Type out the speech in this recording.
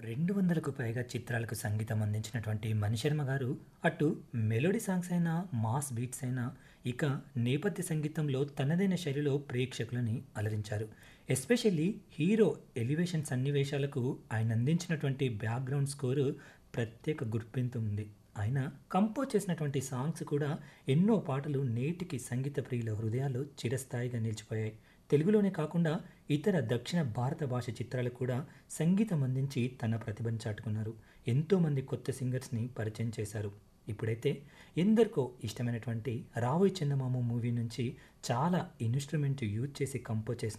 రెండు వందలకు పైగా చిత్రాలకు సంగీతం అందించినటువంటి మణిశర్మ గారు అటు మెలోడీ సాంగ్స్ అయినా మాస్ బీట్స్ అయినా ఇక నేపథ్య సంగీతంలో తనదైన శైలిలో ప్రేక్షకులని అలరించారు ఎస్పెషల్లీ హీరో ఎలివేషన్ సన్నివేశాలకు ఆయన అందించినటువంటి బ్యాక్గ్రౌండ్ స్కోరు ప్రత్యేక గుర్తింపు ఉంది ఆయన కంపోజ్ చేసినటువంటి సాంగ్స్ కూడా ఎన్నో పాటలు నేటికి సంగీత ప్రియుల హృదయాల్లో చిరస్థాయిగా నిలిచిపోయాయి తెలుగులోనే కాకుండా ఇతర దక్షిణ భారత భాష చిత్రాలు కూడా సంగీతం అందించి తన ప్రతిభను చాటుకున్నారు ఎంతోమంది కొత్త సింగర్స్ని పరిచయం చేశారు ఇప్పుడైతే ఎందరికో ఇష్టమైనటువంటి రావోయ్ చందమామ మూవీ నుంచి చాలా ఇన్స్ట్రుమెంట్ యూజ్ చేసి కంపోజ్ చేసిన